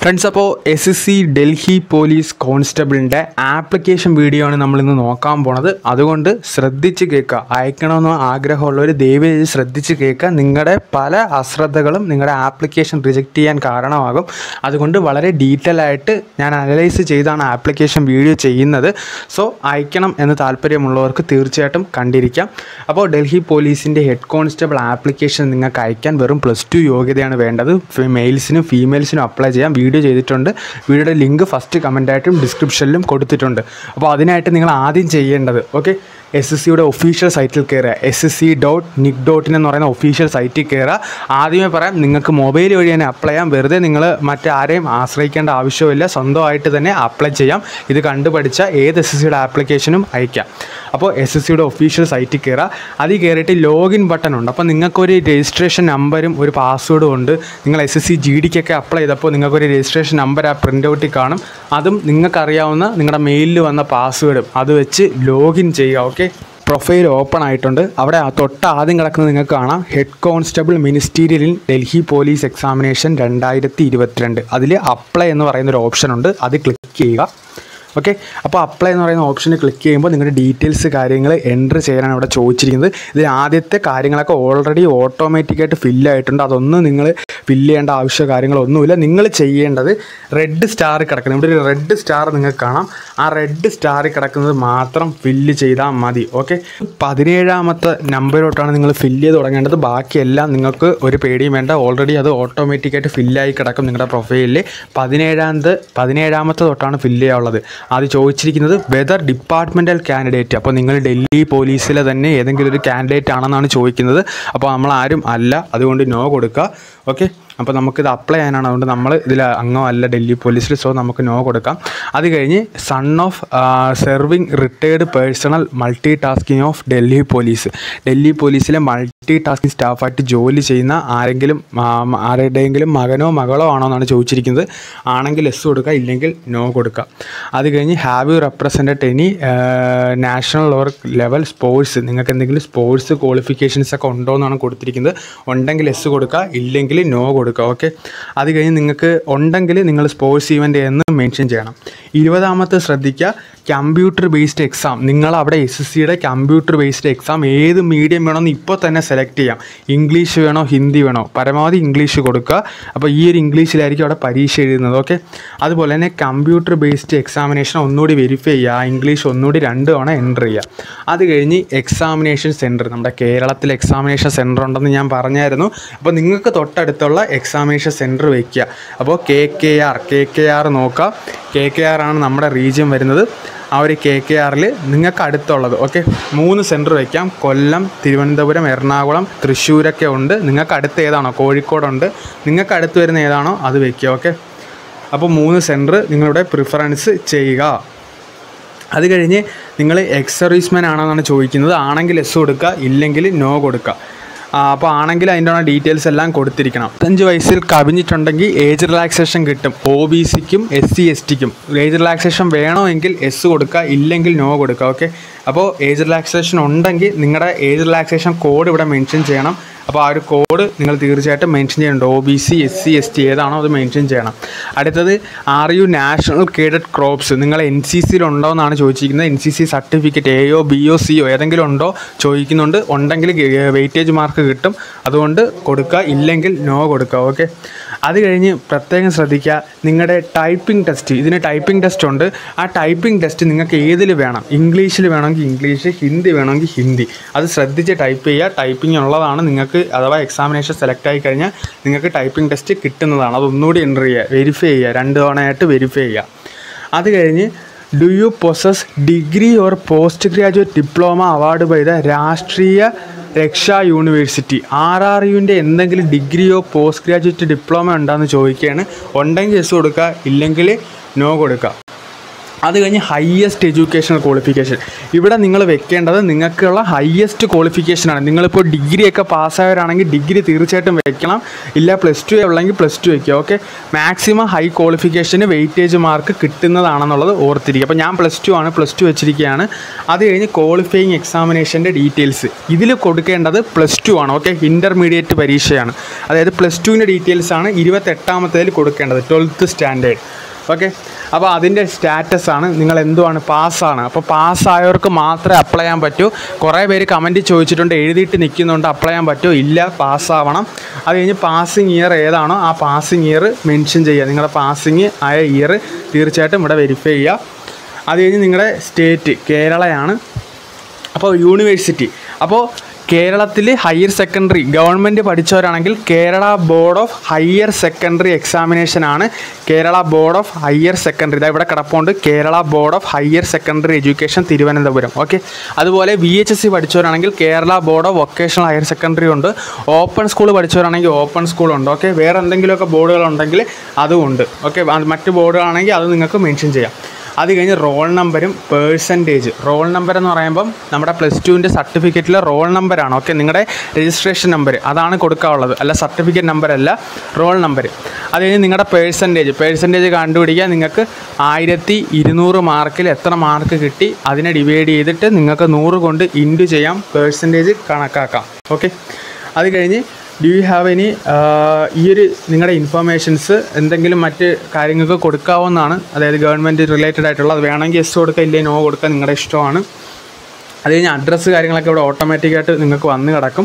friends അപ്പോൾ S S C Delhi police കോൺസ്റ്റബിളിൻ്റെ application video ആണ് നമ്മളിന്ന് നോക്കാൻ പോണത് അതുകൊണ്ട് ശ്രദ്ധിച്ച് കേൾക്കുക അയക്കണമെന്ന് ആഗ്രഹമുള്ളവർ ദയവേത് ശ്രദ്ധിച്ച് കേൾക്കുക നിങ്ങളുടെ പല അശ്രദ്ധകളും നിങ്ങളുടെ ആപ്ലിക്കേഷൻ റിജക്റ്റ് ചെയ്യാൻ കാരണമാകും അതുകൊണ്ട് വളരെ ഡീറ്റെയിൽ ആയിട്ട് ഞാൻ അനലൈസ് ചെയ്താണ് ആപ്ലിക്കേഷൻ വീഡിയോ ചെയ്യുന്നത് സോ അയക്കണം എന്ന് താല്പര്യമുള്ളവർക്ക് തീർച്ചയായിട്ടും കണ്ടിരിക്കാം അപ്പോൾ ഡൽഹി പോലീസിൻ്റെ ഹെഡ് കോൺസ്റ്റബിൾ ആപ്ലിക്കേഷൻ നിങ്ങൾക്ക് അയക്കാൻ വെറും പ്ലസ് ടു യോഗ്യതയാണ് വേണ്ടത് മെയിൽസിനും ഫീമെയിൽസിനും അപ്ലൈ ചെയ്യാം വീഡിയോ ചെയ്തിട്ടുണ്ട് വീഡിയോയുടെ ലിങ്ക് ഫസ്റ്റ് കമൻറ്റായിട്ടും ഡിസ്ക്രിപ്ഷനിലും കൊടുത്തിട്ടുണ്ട് അപ്പോൾ അതിനായിട്ട് നിങ്ങൾ ആദ്യം ചെയ്യേണ്ടത് ഓക്കെ എസ് എസ് സിയുടെ ഒഫീഷ്യൽ സൈറ്റിൽ കയറുക S S C dot nic dot in എന്ന് പറയുന്ന ഒഫീഷ്യൽ സൈറ്റിൽ കയറുക ആദ്യമേ പറയാം നിങ്ങൾക്ക് മൊബൈൽ വഴി തന്നെ അപ്ലൈ ചെയ്യാം വെറുതെ നിങ്ങൾ മറ്റാരെയും ആശ്രയിക്കേണ്ട ആവശ്യമില്ല സ്വന്തമായിട്ട് തന്നെ അപ്ലൈ ചെയ്യാം ഇത് കണ്ടുപഠിച്ച ഏത് എസ് എസ് സിയുടെ ആപ്ലിക്കേഷനും അയക്കാം അപ്പോൾ എസ് എസ് സിയുടെ ഒഫീഷ്യൽ സൈറ്റിൽ കയറുക അതിൽ കയറിയിട്ട് ലോഗിൻ ബട്ടൺ ഉണ്ട് അപ്പോൾ നിങ്ങൾക്കൊരു രജിസ്ട്രേഷൻ നമ്പരും ഒരു പാസ്വേഡും ഉണ്ട് നിങ്ങൾ എസ് എസ് സി ജി ഡിക്കൊക്കെ അപ്ലൈ ചെയ്തപ്പോൾ നിങ്ങൾക്കൊരു രജിസ്ട്രേഷൻ നമ്പർ ആ പ്രിൻ്റ് ഔട്ടിൽ കാണും അതും നിങ്ങൾക്കറിയാവുന്ന നിങ്ങളുടെ മെയിലിൽ വന്ന പാസ്വേഡും അത് വെച്ച് ലോഗിൻ ചെയ്യുക ഓക്കെ പ്രൊഫൈൽ ഓപ്പൺ ആയിട്ടുണ്ട് അവിടെ ആ തൊട്ട് ആദ്യം കിടക്കുന്നത് നിങ്ങൾക്ക് കാണാം ഹെഡ് കോൺസ്റ്റബിൾ മിനിസ്റ്റീരിയലിൽ ഡൽഹി പോലീസ് എക്സാമിനേഷൻ രണ്ടായിരത്തി ഇരുപത്തിരണ്ട് അതിൽ അപ്ലൈ എന്ന് പറയുന്ന ഒരു ഓപ്ഷൻ ഉണ്ട് അത് ക്ലിക്ക് ചെയ്യുക ഓക്കെ അപ്പോൾ അപ്ലൈ എന്ന് പറയുന്ന ഓപ്ഷനിൽ ക്ലിക്ക് ചെയ്യുമ്പോൾ നിങ്ങളുടെ ഡീറ്റെയിൽസ് കാര്യങ്ങൾ എൻറ്റർ ചെയ്യാനാണ് ഇവിടെ ചോദിച്ചിരിക്കുന്നത് ഇതിൽ ആദ്യത്തെ കാര്യങ്ങളൊക്കെ ഓൾറെഡി ഓട്ടോമാറ്റിക്കായിട്ട് ഫില്ല് ആയിട്ടുണ്ട് അതൊന്നും നിങ്ങൾ ഫില്ല് ചെയ്യേണ്ട ആവശ്യ കാര്യങ്ങളൊന്നുമില്ല നിങ്ങൾ ചെയ്യേണ്ടത് റെഡ് സ്റ്റാർ കിടക്കുന്നത് ഇവിടെ ഒരു റെഡ് സ്റ്റാർ നിങ്ങൾക്ക് കാണാം ആ റെഡ് സ്റ്റാറിൽ കിടക്കുന്നത് മാത്രം ഫില്ല് ചെയ്താൽ മതി ഓക്കെ പതിനേഴാമത്തെ നമ്പരോട്ടാണ് നിങ്ങൾ ഫില്ല് ചെയ്ത് തുടങ്ങേണ്ടത് ബാക്കിയെല്ലാം നിങ്ങൾക്ക് ഒരു പേടിയും വേണ്ട ഓൾറെഡി അത് ഓട്ടോമാറ്റിക്കായിട്ട് ഫില്ലായി കിടക്കും നിങ്ങളുടെ പ്രൊഫൈലിൽ പതിനേഴാമത് പതിനേഴാമത്തെ തൊട്ടാണ് ഫില്ല് ചെയ്യാനുള്ളത് അത് ചോദിച്ചിരിക്കുന്നത് വെതർ ഡിപ്പാർട്ട്മെൻറ്റൽ കാൻഡിഡേറ്റ് അപ്പോൾ നിങ്ങൾ ഡൽഹി പോലീസിലെ തന്നെ ഏതെങ്കിലും ഒരു കാൻഡിഡേറ്റ് ആണെന്നാണ് ചോദിക്കുന്നത് അപ്പോൾ നമ്മൾ ആരും അല്ല അതുകൊണ്ട് നോ കൊടുക്കുക ഓക്കെ അപ്പോൾ നമുക്കിത് അപ്ലൈ ചെയ്യാനാണ് അതുകൊണ്ട് നമ്മൾ ഇതിൽ അംഗമല്ല ഡൽഹി പോലീസിൽ സോ നമുക്ക് നോ കൊടുക്കാം അത് കഴിഞ്ഞ് son of serving retired personnel multi tasking of Delhi police Delhi പോലീസിലെ മൾട്ടി ടാസ്കിങ് സ്റ്റാഫായിട്ട് ജോലി ചെയ്യുന്ന ആരെങ്കിലും ആ, ആരുടെയെങ്കിലും മകനോ മകളോ ആണോ എന്നാണ് ചോദിച്ചിരിക്കുന്നത് ആണെങ്കിൽ എസ് കൊടുക്കുക ഇല്ലെങ്കിൽ നോ കൊടുക്കുക അത് കഴിഞ്ഞ് have you represented any national or level sports നിങ്ങൾക്ക് എന്തെങ്കിലും സ്പോർട്സ് ക്വാളിഫിക്കേഷൻസ് ഒക്കെ ഉണ്ടോ എന്നാണ് കൊടുത്തിരിക്കുന്നത് ഉണ്ടെങ്കിൽ എസ് കൊടുക്കുക ഇല്ലെങ്കിൽ നോ കൊടുക്കുക ഓക്കെ അത് കഴിഞ്ഞ് നിങ്ങൾക്ക് ഉണ്ടെങ്കിൽ നിങ്ങൾ സ്പോർട്സ് ഈവൻ്റ് എന്ന് മെൻഷൻ ചെയ്യണം ഇരുപതാമത്തെ ശ്രദ്ധിക്കുക കമ്പ്യൂട്ടർ ബേസ്ഡ് എക്സാം നിങ്ങൾ അവിടെ എസ് എസ് സിയുടെ കമ്പ്യൂട്ടർ ബേസ്ഡ് എക്സാം ഏത് മീഡിയം വേണമെന്ന് ഇപ്പോൾ തന്നെ സെലക്ട് ചെയ്യാം ഇംഗ്ലീഷ് വേണോ ഹിന്ദി വേണോ പരമാവധി ഇംഗ്ലീഷ് കൊടുക്കുക അപ്പോൾ ഈ ഒരു ഇംഗ്ലീഷിലായിരിക്കും അവിടെ പരീക്ഷ എഴുതുന്നത് ഓക്കെ അതുപോലെ തന്നെ കമ്പ്യൂട്ടർ ബേസ്ഡ് എക്സാമിനേഷൻ ഒന്നുകൂടി വെരിഫൈ ചെയ്യുക ആ ഇംഗ്ലീഷ് ഒന്നുകൂടി രണ്ട് തവണ എൻ്റർ ചെയ്യുക അത് കഴിഞ്ഞ് എക്സാമിനേഷൻ സെൻറ്റർ നമ്മുടെ കേരളത്തിൽ എക്സാമിനേഷൻ സെൻറ്റർ ഉണ്ടെന്ന് ഞാൻ പറഞ്ഞായിരുന്നു അപ്പോൾ നിങ്ങൾക്ക് തൊട്ടടുത്തുള്ള എക്സാമിനേഷൻ സെൻറ്റർ വയ്ക്കുക അപ്പോൾ K K R K K R നോക്കുക കെ കെ ആർ ആണ് നമ്മുടെ റീജിയൻ വരുന്നത് ആ ഒരു കെ കെ ആറിൽ നിങ്ങൾക്ക് അടുത്തുള്ളത് ഓക്കെ മൂന്ന് സെൻറ്റർ വയ്ക്കാം കൊല്ലം തിരുവനന്തപുരം എറണാകുളം തൃശ്ശൂരൊക്കെ ഉണ്ട് നിങ്ങൾക്ക് അടുത്ത് ഏതാണോ കോഴിക്കോടുണ്ട് നിങ്ങൾക്ക് അടുത്ത് വരുന്ന ഏതാണോ അത് വയ്ക്കുക ഓക്കെ അപ്പോൾ മൂന്ന് സെൻറ്റർ നിങ്ങളുടെ പ്രിഫറൻസ് ചെയ്യുക അത് കഴിഞ്ഞ് നിങ്ങൾ എക്സ് സർവീസ്മാൻ ആണെന്നാണ് ചോദിക്കുന്നത് ആണെങ്കിൽ എസ് കൊടുക്കുക ഇല്ലെങ്കിൽ നോ കൊടുക്കുക ആ, അപ്പോൾ ആണെങ്കിൽ അതിൻ്റെ ഡീറ്റെയിൽസ് എല്ലാം കൊടുത്തിരിക്കണം പത്തഞ്ച് വയസ്സിൽ കവിഞ്ഞിട്ടുണ്ടെങ്കിൽ ഏജ് റിലാക്സേഷൻ കിട്ടും ഒ ബി സിക്കും എസ് സി എസ് ടിക്കും ഏജ് റിലാക്സേഷൻ വേണമെങ്കിൽ എസ് കൊടുക്കുക ഇല്ലെങ്കിൽ നോ കൊടുക്കുക ഓക്കെ അപ്പോൾ ഏജ് റിലാക്സേഷൻ ഉണ്ടെങ്കിൽ നിങ്ങളുടെ ഏജ് റിലാക്സേഷൻ കോഡ് ഇവിടെ മെൻഷൻ ചെയ്യണം അപ്പോൾ ആ ഒരു കോഡ് നിങ്ങൾ തീർച്ചയായിട്ടും മെൻഷൻ ചെയ്യണം O B C S C S T ഏതാണോ അത് മെൻഷൻ ചെയ്യണം അടുത്തത് are you national cadet corps നിങ്ങൾ എൻ സി സിയിൽ ഉണ്ടോ എന്നാണ് ചോദിച്ചിരിക്കുന്നത് എൻ സി സി സർട്ടിഫിക്കറ്റ് എയോ ബി ഒ സിയോ ഏതെങ്കിലും ഉണ്ടോ ചോദിക്കുന്നുണ്ട് ഉണ്ടെങ്കിൽ വെയിറ്റേജ് മാർക്ക് കിട്ടും അതുകൊണ്ട് കൊടുക്കുക ഇല്ലെങ്കിൽ നോ കൊടുക്കുക ഓക്കെ അത് കഴിഞ്ഞ് പ്രത്യേകം ശ്രദ്ധിക്കുക നിങ്ങളുടെ ടൈപ്പിംഗ് ടെസ്റ്റ് ഇതിന് ടൈപ്പിംഗ് ടെസ്റ്റ് ഉണ്ട് ആ ടൈപ്പിംഗ് ടെസ്റ്റ് നിങ്ങൾക്ക് ഏതിൽ വേണം ഇംഗ്ലീഷിൽ വേണമെങ്കിൽ ഇംഗ്ലീഷ് ഹിന്ദി വേണമെങ്കിൽ ഹിന്ദി അത് ശ്രദ്ധിച്ച് ടൈപ്പ് ചെയ്യുക ടൈപ്പിംഗ് ഉള്ളതാണ് നിങ്ങൾക്ക് അഥവാ എക്സാമിനേഷൻ സെലക്ട് ആയി കഴിഞ്ഞാൽ നിങ്ങൾക്ക് ടൈപ്പിംഗ് ടെസ്റ്റ് കിട്ടുന്നതാണ് അതൊന്നുകൂടി എൻ്റർ ചെയ്യുക വെരിഫൈ ചെയ്യുക രണ്ട് തവണയായിട്ട് വെരിഫൈ ചെയ്യുക അത് കഴിഞ്ഞ് do you possess degree or post graduate diploma award by the Rashtriya Raksha university R R യുവിൻ്റെ എന്തെങ്കിലും ഡിഗ്രിയോ പോസ്റ്റ് ഗ്രാജുവേറ്റ് ഡിപ്ലോമ ഉണ്ടോയെന്ന് ചോദിക്കുകയാണ് ഉണ്ടെങ്കിൽ എസ് കൊടുക്കുക ഇല്ലെങ്കിൽ നോ കൊടുക്കുക അത് കഴിഞ്ഞ് ഹയസ്റ്റ് എഡ്യൂക്കേഷണൽ ക്വാളിഫിക്കേഷൻ ഇവിടെ നിങ്ങൾ വെക്കേണ്ടത് നിങ്ങൾക്കുള്ള ഹയസ്റ്റ് ക്വാളിഫിക്കേഷനാണ് നിങ്ങളിപ്പോൾ ഡിഗ്രിയൊക്കെ പാസ്സായവരാണെങ്കിൽ ഡിഗ്രി തീർച്ചയായിട്ടും വെക്കണം ഇല്ല പ്ലസ് ടു ഉള്ളെങ്കിൽ പ്ലസ് ടു വെക്കുക ഓക്കെ മാക്സിമം ഹൈ ക്വാളിഫിക്കേഷന് വെയിറ്റേജ് മാർക്ക് കിട്ടുന്നതാണെന്നുള്ളത് ഓർത്തിരിക്കുക അപ്പോൾ ഞാൻ പ്ലസ് ടു ആണ് പ്ലസ് ടു വെച്ചിരിക്കുകയാണ് അത് കഴിഞ്ഞ് ക്വാളിഫയിങ് എക്സാമിനേഷൻ്റെ ഡീറ്റെയിൽസ് ഇതിൽ കൊടുക്കേണ്ടത് പ്ലസ് ടു ആണ് ഓക്കെ ഇൻ്റർമീഡിയറ്റ് പരീക്ഷയാണ് അതായത് പ്ലസ് ടുവിൻ്റെ ഡീറ്റെയിൽസ് ആണ് ഇരുപത്തെട്ടാമത്തേതിൽ കൊടുക്കേണ്ടത് ട്വൽത്ത് സ്റ്റാൻഡേർഡ് ഓക്കെ അപ്പോൾ അതിൻ്റെ സ്റ്റാറ്റസ് ആണ് നിങ്ങൾ എന്തുവാണ് പാസ്സാണ് അപ്പോൾ പാസ്സായവർക്ക് മാത്രമേ അപ്ലൈ ചെയ്യാൻ പറ്റൂ കുറേ പേര് കമൻറ്റ് ചോദിച്ചിട്ടുണ്ട് എഴുതിയിട്ട് നിൽക്കുന്നുണ്ട് അപ്ലൈ ചെയ്യാൻ പറ്റുമോ ഇല്ല പാസ്സാവണം അത് കഴിഞ്ഞ് പാസിങ് ഇയർ ഏതാണോ ആ പാസിങ് ഇയർ മെൻഷൻ ചെയ്യുക നിങ്ങളുടെ പാസിങ് ആയ ഇയർ തീർച്ചയായിട്ടും ഇവിടെ വെരിഫൈ ചെയ്യുക അത് കഴിഞ്ഞ് നിങ്ങളുടെ സ്റ്റേറ്റ് കേരളയാണ് അപ്പോൾ യൂണിവേഴ്സിറ്റി അപ്പോൾ കേരളത്തിൽ ഹയർ സെക്കൻഡറി ഗവൺമെൻറ് പഠിച്ചവരാണെങ്കിൽ Kerala board of higher secondary examination ആണ് Kerala board of higher secondary ഇതാ ഇവിടെ കിടപ്പുണ്ട് Kerala board of higher secondary education Thiruvananthapuram okay അതുപോലെ വി എച്ച് എസ് സി പഠിച്ചവരാണെങ്കിൽ Kerala board of vocational higher secondary ഉണ്ട് ഓപ്പൺ സ്കൂൾ പഠിച്ചവരാണെങ്കിൽ ഓപ്പൺ സ്കൂൾ ഉണ്ട് ഓക്കെ വേറെ എന്തെങ്കിലുമൊക്കെ ബോർഡുകളുണ്ടെങ്കിൽ അതും ഉണ്ട് ഓക്കെ മറ്റ് ബോർഡുകളാണെങ്കിൽ അത് നിങ്ങൾക്ക് മെൻഷൻ ചെയ്യാം അത് കഴിഞ്ഞ് റോൾ നമ്പരും പേഴ്സൻറ്റേജ് റോൾ നമ്പർ എന്ന് പറയുമ്പം നമ്മുടെ പ്ലസ് ടുവിൻ്റെ സർട്ടിഫിക്കറ്റിലെ റോൾ നമ്പറാണ് ഓക്കെ നിങ്ങളുടെ രജിസ്ട്രേഷൻ നമ്പർ അതാണ് കൊടുക്കാനുള്ളത് അല്ല സർട്ടിഫിക്കറ്റ് നമ്പർ അല്ല റോൾ നമ്പർ അത് കഴിഞ്ഞ് നിങ്ങളുടെ പേഴ്സൻറ്റേജ് പേഴ്സൻറ്റേജ് കണ്ടുപിടിക്കാൻ നിങ്ങൾക്ക് ആയിരത്തി ഇരുന്നൂറ് മാർക്കിൽ എത്ര മാർക്ക് കിട്ടി അതിനെ ഡിവൈഡ് ചെയ്തിട്ട് നിങ്ങൾക്ക് നൂറ് കൊണ്ട് ഇൻറ്റു ചെയ്യാം പേഴ്സൻറ്റേജ് കണക്കാക്കാം ഓക്കെ അത് കഴിഞ്ഞ് ഡു യു ഹാവ് എനി ഈ ഒരു നിങ്ങളുടെ ഇൻഫർമേഷൻസ് എന്തെങ്കിലും മറ്റ് കാര്യങ്ങൾക്ക് കൊടുക്കാവുന്നതാണ് അതായത് ഗവൺമെൻറ് റിലേറ്റഡ് ആയിട്ടുള്ള അത് വേണമെങ്കിൽ എസ് കൊടുക്കുക ഇല്ലെങ്കിൽ നോ കൊടുക്കുക നിങ്ങളുടെ ഇഷ്ടമാണ് അത് കഴിഞ്ഞ് അഡ്രസ്സ് കാര്യങ്ങളൊക്കെ ഇവിടെ ഓട്ടോമാറ്റിക്കായിട്ട് നിങ്ങൾക്ക് വന്ന് കിടക്കും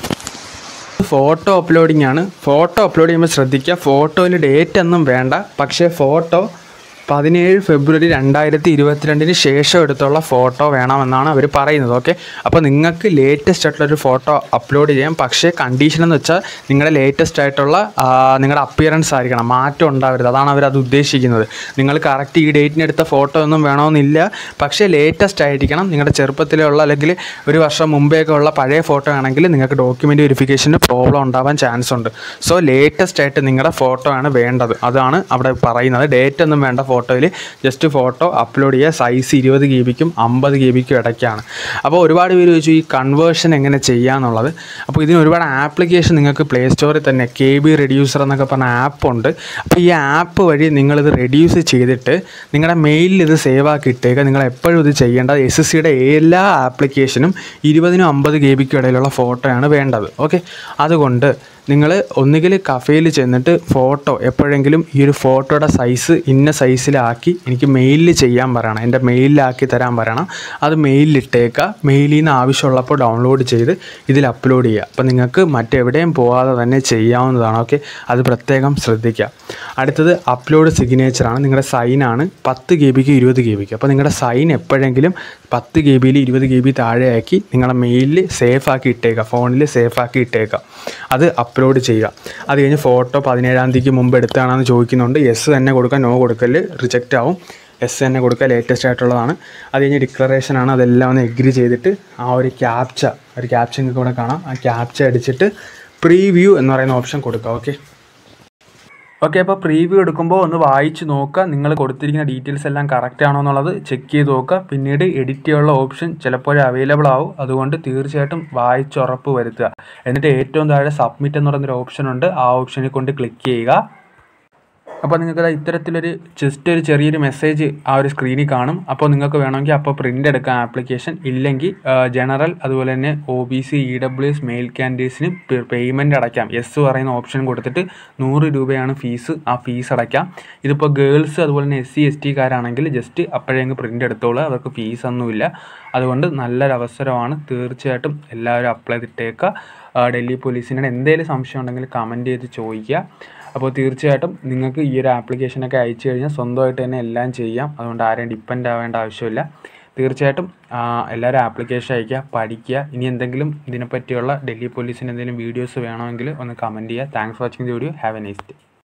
ഫോട്ടോ അപ്ലോഡിംഗ് ആണ് ഫോട്ടോ അപ്ലോഡ് ചെയ്യുമ്പോൾ ശ്രദ്ധിക്കുക ഫോട്ടോയിൽ ഡേറ്റ് ഒന്നും വേണ്ട പക്ഷേ ഫോട്ടോ പതിനേഴ് ഫെബ്രുവരി രണ്ടായിരത്തി ഇരുപത്തിരണ്ടിന് ശേഷം എടുത്തുള്ള ഫോട്ടോ വേണമെന്നാണ് അവർ പറയുന്നത് ഓക്കെ അപ്പോൾ നിങ്ങൾക്ക് ലേറ്റസ്റ്റ് ആയിട്ടുള്ള ഒരു ഫോട്ടോ അപ്ലോഡ് ചെയ്യാം പക്ഷേ കണ്ടീഷൻ എന്ന് വെച്ചാൽ നിങ്ങളുടെ ലേറ്റസ്റ്റ് ആയിട്ടുള്ള ആ, നിങ്ങളുടെ അപ്പിയറൻസ് ആയിരിക്കണം മാറ്റം ഉണ്ടാവരുത് അതാണ് അവർ അത് ഉദ്ദേശിക്കുന്നത് നിങ്ങൾ കറക്റ്റ് ഈ ഡേറ്റിന് എടുത്ത ഫോട്ടോ ഒന്നും വേണമെന്നില്ല പക്ഷേ ലേറ്റസ്റ്റ് ആയിരിക്കണം നിങ്ങളുടെ ചെറുപ്പത്തിലുള്ള അല്ലെങ്കിൽ ഒരു വർഷം മുമ്പേയൊക്കെ ഉള്ള പഴയ ഫോട്ടോ ആണെങ്കിൽ നിങ്ങൾക്ക് ഡോക്യുമെൻ്റ് വെരിഫിക്കേഷന് പ്രോബ്ലം ഉണ്ടാവാൻ ചാൻസ് ഉണ്ട് സോ ലേറ്റസ്റ്റ് ആയിട്ട് നിങ്ങളുടെ ഫോട്ടോ ആണ് വേണ്ടത് അതാണ് അവിടെ പറയുന്നത് ഡേറ്റ് ഒന്നും വേണ്ട ഫോട്ടോയിൽ ജസ്റ്റ് ഫോട്ടോ അപ്ലോഡ് ചെയ്യുക സൈസ് ഇരുപത് ജി ബിക്കും അമ്പത് ജി ബിക്കും ഇടയ്ക്കാണ് അപ്പോൾ ഒരുപാട് പേര് ചോദിച്ചു ഈ കൺവേർഷൻ എങ്ങനെ ചെയ്യാന്നുള്ളത് അപ്പോൾ ഇതിന് ഒരുപാട് ആപ്ലിക്കേഷൻ നിങ്ങൾക്ക് പ്ലേ സ്റ്റോറിൽ തന്നെ കെ ബി റെഡ്യൂസർ എന്നൊക്കെ പറഞ്ഞ ആപ്പ് ഉണ്ട് അപ്പോൾ ഈ ആപ്പ് വഴി നിങ്ങളിത് റെഡ്യൂസ് ചെയ്തിട്ട് നിങ്ങളുടെ മെയിലിൽ ഇത് സേവ് ആക്കി ഇട്ടേക്കുക നിങ്ങൾ എപ്പോഴും ഇത് ചെയ്യേണ്ടത് എസ് എസ് സിയുടെ എല്ലാ ആപ്ലിക്കേഷനും ഇരുപതിനും അമ്പത് ജി ബിക്കും ഇടയിലുള്ള ഫോട്ടോയാണ് വേണ്ടത് ഓക്കെ അതുകൊണ്ട് നിങ്ങൾ ഒന്നുകിൽ കഫേയിൽ ചെന്നിട്ട് ഫോട്ടോ എപ്പോഴെങ്കിലും ഈ ഒരു ഫോട്ടോയുടെ സൈസ് ഇന്ന സൈസിലാക്കി എനിക്ക് മെയിലിൽ ചെയ്യാൻ പറയണം എൻ്റെ മെയിലിലാക്കി തരാൻ പറയണം അത് മെയിലിലിട്ടേക്കുക മെയിലിൽ നിന്ന് ആവശ്യമുള്ളപ്പോൾ ഡൗൺലോഡ് ചെയ്ത് ഇതിൽ അപ്ലോഡ് ചെയ്യുക അപ്പോൾ നിങ്ങൾക്ക് മറ്റെവിടെയും പോകാതെ തന്നെ ചെയ്യാവുന്നതാണ് ഓക്കെ അത് പ്രത്യേകം ശ്രദ്ധിക്കുക അടുത്തത് അപ്ലോഡ് സിഗ്നേച്ചറാണ് നിങ്ങളുടെ സൈനാണ് പത്ത് ജി ബിക്ക് ഇരുപത് ജി ബിക്ക് അപ്പോൾ നിങ്ങളുടെ സൈൻ എപ്പോഴെങ്കിലും പത്ത് ജി ബിയിൽ ഇരുപത് ജി ബി താഴെയാക്കി നിങ്ങളുടെ മെയിലിൽ സേഫ് ആക്കി ഇട്ടേക്കുക ഫോണിൽ സേഫ് ആക്കി ഇട്ടേക്കുക അത് അപ്ലോഡ് ചെയ്യുക അത് കഴിഞ്ഞ് ഫോട്ടോ പതിനേഴാം തീയതിക്ക് മുമ്പ് എടുത്താണെന്ന് ചോദിക്കുന്നുണ്ട് യെസ് തന്നെ കൊടുക്കുക നോ കൊടുക്കൽ റിജക്റ്റ് ആവും എസ് തന്നെ കൊടുക്കുക ലേറ്റസ്റ്റ് ആയിട്ടുള്ളതാണ് അത് കഴിഞ്ഞ് ഡിക്ലറേഷനാണ് അതെല്ലാം ഒന്ന് എഗ്രി ചെയ്തിട്ട് ആ ഒരു ക്യാപ്ച ഒരു ക്യാപ്ച നിങ്ങൾക്ക് ഇവിടെ കാണാം ആ ക്യാപ്ച അടിച്ചിട്ട് പ്രീവ്യൂ എന്ന് പറയുന്ന ഓപ്ഷൻ കൊടുക്കുക ഓക്കെ ഓക്കെ അപ്പോൾ പ്രീവ്യൂ എടുക്കുമ്പോൾ ഒന്ന് വായിച്ച് നോക്കുക നിങ്ങൾ കൊടുത്തിരിക്കുന്ന ഡീറ്റെയിൽസ് എല്ലാം കറക്റ്റ് ആണോ എന്നുള്ളത് ചെക്ക് ചെയ്ത് നോക്കുക പിന്നീട് എഡിറ്റ് ചെയ്യാനുള്ള ഓപ്ഷൻ ചിലപ്പോൾ അവൈലബിൾ ആവും അതുകൊണ്ട് തീർച്ചയായിട്ടും വായിച്ചുറപ്പ് വരുത്തുക എന്നിട്ട് ഏറ്റവും താഴെ സബ്മിറ്റ് എന്ന് പറയുന്നൊരു ഓപ്ഷൻ ഉണ്ട് ആ ഓപ്ഷനിൽ കൊണ്ട് ക്ലിക്ക് ചെയ്യുക അപ്പോൾ നിങ്ങൾക്ക് ദാ ഇത്തരത്തിലൊരു ജസ്റ്റ് ഒരു ചെറിയൊരു മെസ്സേജ് ആ ഒരു സ്ക്രീനിൽ കാണും അപ്പോൾ നിങ്ങൾക്ക് വേണമെങ്കിൽ അപ്പോൾ പ്രിൻ്റ് എടുക്കാം ആപ്ലിക്കേഷൻ ഇല്ലെങ്കിൽ ജനറൽ അതുപോലെ തന്നെ O B C E W S male ക്യാൻഡിഡേറ്റ്സിന് പേയ്മെൻറ്റ് അടയ്ക്കാം എസ് പറയുന്ന ഓപ്ഷൻ കൊടുത്തിട്ട് നൂറ് രൂപയാണ് ഫീസ് ആ ഫീസ് അടയ്ക്കാം ഇതിപ്പോൾ ഗേൾസ് അതുപോലെ തന്നെ എസ് സി എസ് ടിക്കാരാണെങ്കിൽ ജസ്റ്റ് അപ്പോഴേ അങ്ങ് പ്രിൻ്റ് എടുത്തോളൂ അവർക്ക് ഫീസ് ഒന്നുമില്ല അതുകൊണ്ട് നല്ലൊരു അവസരമാണ് തീർച്ചയായിട്ടും എല്ലാവരും അപ്ലൈ ചെയ്തിട്ടേക്കുക ആ, ഡൽഹി പോലീസിനോട് എന്തെങ്കിലും സംശയം ഉണ്ടെങ്കിൽ കമൻറ്റ് ചെയ്ത് ചോദിക്കുക അപ്പോൾ തീർച്ചയായിട്ടും നിങ്ങൾക്ക് ഈ ഒരു ആപ്ലിക്കേഷനൊക്കെ അയച്ചു കഴിഞ്ഞാൽ സ്വന്തമായിട്ട് തന്നെ എല്ലാം ചെയ്യാം അതുകൊണ്ട് ആരെയും ഡിപ്പെൻഡ് ആവേണ്ട ആവശ്യമില്ല തീർച്ചയായിട്ടും ആ, എല്ലാവരും ആപ്ലിക്കേഷൻ അയക്കുക പഠിക്കുക ഇനി എന്തെങ്കിലും ഇതിനെപ്പറ്റിയുള്ള ഡൽഹി പോലീസിന് എന്തെങ്കിലും വീഡിയോസ് വേണമെങ്കിൽ ഒന്ന് കമൻറ്റ് ചെയ്യുക thanks for watching the video have a nice day